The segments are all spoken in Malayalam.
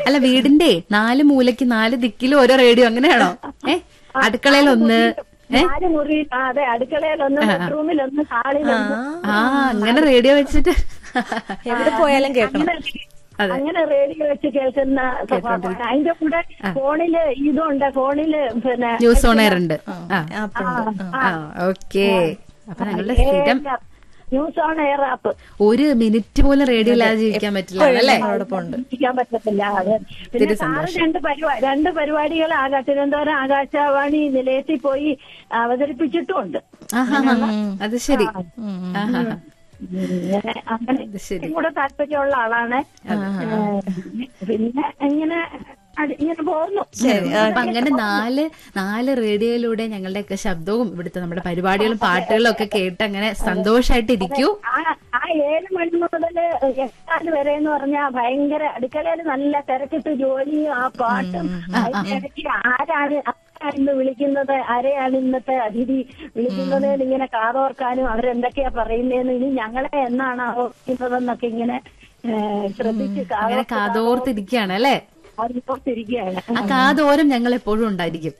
അല്ല വീടിന്റെ നാല് മൂലയ്ക്ക് നാല് ദിക്കിലും ഓരോ റേഡിയോ അങ്ങനെയാണോ ഏ അടുക്കളയിൽ ഒന്ന് ഏ നാല് മുറി ആ, അതെ അടുക്കളയിലൊന്ന് ബെഡ്റൂമിലൊന്ന് ഹാളിലൊന്ന് ആ അങ്ങനെ റേഡിയോ വെച്ചിട്ട് എവിടെ പോയാലും കേൾക്കണം അങ്ങനെ അങ്ങനെ റേഡിയോ വെച്ച് കേൾക്കുന്ന സ്വഭാവമാണ് അതിന്റെ കൂടെ ഫോണില് ഇതുണ്ട് ഫോണില് പിന്നെ ന്യൂസ് ഓൺ എയർ ഉണ്ട് ആ ആപ്പുണ്ട് ആ ഓക്കെ അപ്പൊ ഞങ്ങളുടെ സ്ഥിരം ന്യൂസ് ഓൺ എയർ ആപ്പ് ഒരു മിനിറ്റ് പോലും റേഡിയോ ഇല്ലാതെ ജീവിക്കാൻ പറ്റില്ല അല്ലേ നമ്മളോടൊപ്പം ഉണ്ട് ഇരിക്കാൻ പറ്റത്തില്ല അത് പിന്നെ സാറ് രണ്ട് പരിപാടി രണ്ട് പരിപാടികൾ ആകാ തിരുവനന്തപുരം ആകാശവാണി നിലയത്തിൽ പോയി അവതരിപ്പിച്ചിട്ടുമുണ്ട് ആഹാ അത് ശരി ആഹാ ഇങ്ങനെ അങ്ങനെ അത് ശരി കൂടെ താല്പര്യമുള്ള ആളാണ് ഏഹ്, പിന്നെ ഇങ്ങനെ അടി- ഇങ്ങനെ പോകുന്നു അപ്പൊ അങ്ങനെ നാല് നാല് റേഡിയോയിലൂടെ ഞങ്ങളുടെയൊക്കെ ശബ്ദവും ഇവിടുത്തെ നമ്മുടെ പരിപാടികളും പാട്ടുകളും ഒക്കെ കേട്ട് അങ്ങനെ സന്തോഷമായിട്ട് ഇരിക്കൂ ആ ആ ഏഴ് മണി മുതൽ എട്ടാല് വരെ എന്ന് പറഞ്ഞാൽ ഭയങ്കര അടുക്കളയിൽ നല്ല തിരക്കിട്ട് ജോലിയും ആ പാട്ടും അതിനിടയ്ക്ക് ആരാണ് ആരാണ് ഇന്ന് വിളിക്കുന്നത് ആരെയാണ് ഇന്നത്തെ അതിഥി വിളിക്കുന്നത് ഇങ്ങനെ കാതോർക്കാനും അവരെന്തൊക്കെയാ പറയുന്നതെന്ന് ഇനി ഞങ്ങളെ എന്നാണ് ആഘോഷിക്കുന്നതെന്നൊക്കെ ഇങ്ങനെ ഏഹ്, ശ്രദ്ധിച്ച് അങ്ങനെ കാതോർത്തിരിക്കുകയാണ് അല്ലേ കാതോർത്തിരിക്കുകയാണ് ആ കാതോരം ഞങ്ങൾ എപ്പോഴും ഉണ്ടായിരിക്കും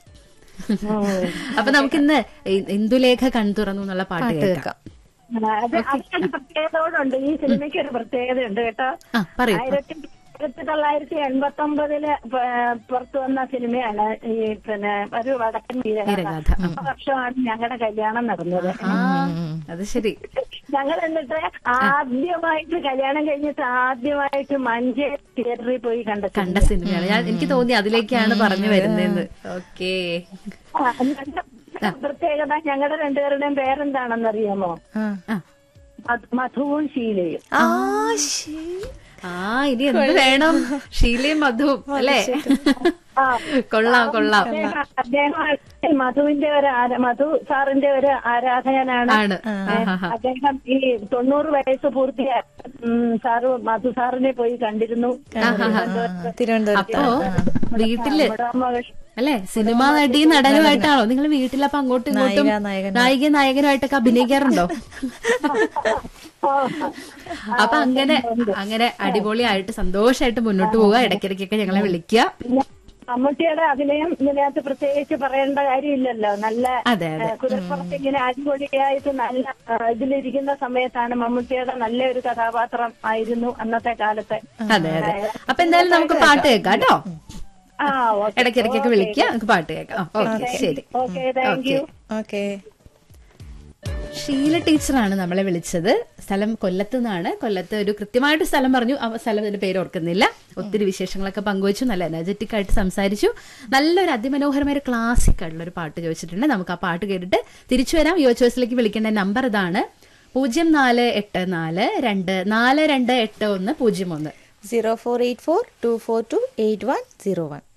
അപ്പൊ നമുക്കിന്ന് ഇ- ഇന്ദുലേഖ കൺതുറന്നു എന്നുള്ള പാട്ട് കേൾക്കാം അത് അതിനൊരു പ്രത്യേകതയോടുണ്ട് ഈ സിനിമയ്ക്ക് ഒരു പ്രത്യേകതയുണ്ട് കേട്ടോ ആ പറയൂ ആയിരത്തി ആയിരത്തി തൊള്ളായിരത്തി എൺപത്തി ഒമ്പതില് പുറത്തു വന്ന സിനിമയാണ് ഈ പിന്നെ ഒരു വടക്കൻ വീരഗാഥ വീരഗാഥ, ആ. ആ വർഷമാണ് ഞങ്ങളുടെ കല്യാണം നടന്നത് ആ അത് ശരി ഞങ്ങൾ എന്നിട്ട് ആദ്യമായിട്ട് കല്യാണം കഴിഞ്ഞിട്ട് ആദ്യമായിട്ട് മഞ്ചേരി തിയേറ്ററിൽ പോയി കണ്ട കണ്ട സിനിമയാണ് ഞാൻ എനിക്ക് തോന്നി അതിലേക്കാണ് പറഞ്ഞു വരുന്നതെന്ന് ഓക്കേ ആ, ഞങ്ങളുടെ പ്രത്യേകത ഞങ്ങളുടെ രണ്ടുപേരുടെയും പേരെന്താണെന്നറിയാമോ ആ. ആ മധു- മധുവും ശീലയും ആ ശരി ആ ഇനി എന്ത് വേണം ഷീലയും മധുവും അല്ലേ ആ. കൊള്ളാം കൊള്ളാം അദ്ദേഹം അദ്ദേഹം മധുവിന്റെ ഒരു ആര- മധു സാറിന്റെ ഒരു ആരാധകനാണ് ആണ് ആഹാഹാ. അദ്ദേഹം ഈ തൊണ്ണൂറ് വയസ്സ് പൂർത്തിയായ ഉം, സാറ് മധു സാറിനെ പോയി കണ്ടിരുന്നു തിരുവനന്തപുരത്ത് അപ്പോ വീട്ടില് നമ്മുടെ മകൾ അല്ലെ സിനിമാ നടി നടനുമായിട്ടാണോ നിങ്ങൾ വീട്ടിലപ്പൊ അങ്ങോട്ടും ഇങ്ങോട്ടും നായിക, നായകൻ. നായിക നായകനുമായിട്ടൊക്കെ അഭിനയിക്കാറുണ്ടോ അപ്പൊ അങ്ങനെ അങ്ങനെ അടിപൊളിയായിട്ട് സന്തോഷമായിട്ട് മുന്നോട്ട് പോവുക ഇടയ്ക്കിടയ്ക്കൊക്കെ ഞങ്ങളെ വിളിക്കുക പിന്നെ മമ്മൂട്ടിയുടെ അഭിനയം ഇതിനകത്ത് പ്രത്യേകിച്ച് പറയേണ്ട കാര്യമില്ലല്ലോ നല്ല അതെ അതെ ഏഹ്, കുതിരപ്പുറത്ത് ഇങ്ങനെ അടിപൊളിയായിട്ട് നല്ല ഏഹ്, ഇതിലിരിക്കുന്ന സമയത്താണ് മമ്മൂട്ടിയുടെ നല്ലൊരു കഥാപാത്രം ആയിരുന്നു അന്നത്തെ കാലത്ത് അതെ അതെ അപ്പൊ എന്തായാലും നമുക്ക് പാട്ട് കേൾക്കാം കേട്ടോ ആ ഓക്കെ ഇടയ്ക്കിടയ്ക്കൊക്കെ വിളിക്കുക നമുക്ക് പാട്ട് കേൾക്കാം ഓക്കെ ശരി okay thank you okay Sheela ടീച്ചറാണ് നമ്മളെ വിളിച്ചത് സ്ഥലം കൊല്ലത്ത് നിന്നാണ് കൊല്ലത്ത് ഒരു കൃത്യമായിട്ട് സ്ഥലം പറഞ്ഞു ആ സ്ഥലത്തിന്റെ പേര് ഓർക്കുന്നില്ല ഒത്തിരി വിശേഷങ്ങളൊക്കെ പങ്കുവച്ചു നല്ല എനർജറ്റിക് ആയിട്ട് സംസാരിച്ചു നല്ലൊരു അതിമനോഹരമായ ഒരു ക്ലാസിക് ആയിട്ടുള്ള ഒരു പാട്ട് ചോദിച്ചിട്ടുണ്ട് നമുക്ക് ആ പാട്ട് കേട്ടിട്ട് തിരിച്ചു വരാം യുവ ചോയ്സിലേക്ക് വിളിക്കേണ്ട നമ്പർ ഇതാണ് പൂജ്യം നാല് എട്ട് നാല് രണ്ട് നാല് രണ്ട് എട്ട് ഒന്ന് പൂജ്യം ഒന്ന് zero four eight four two four two eight one zero one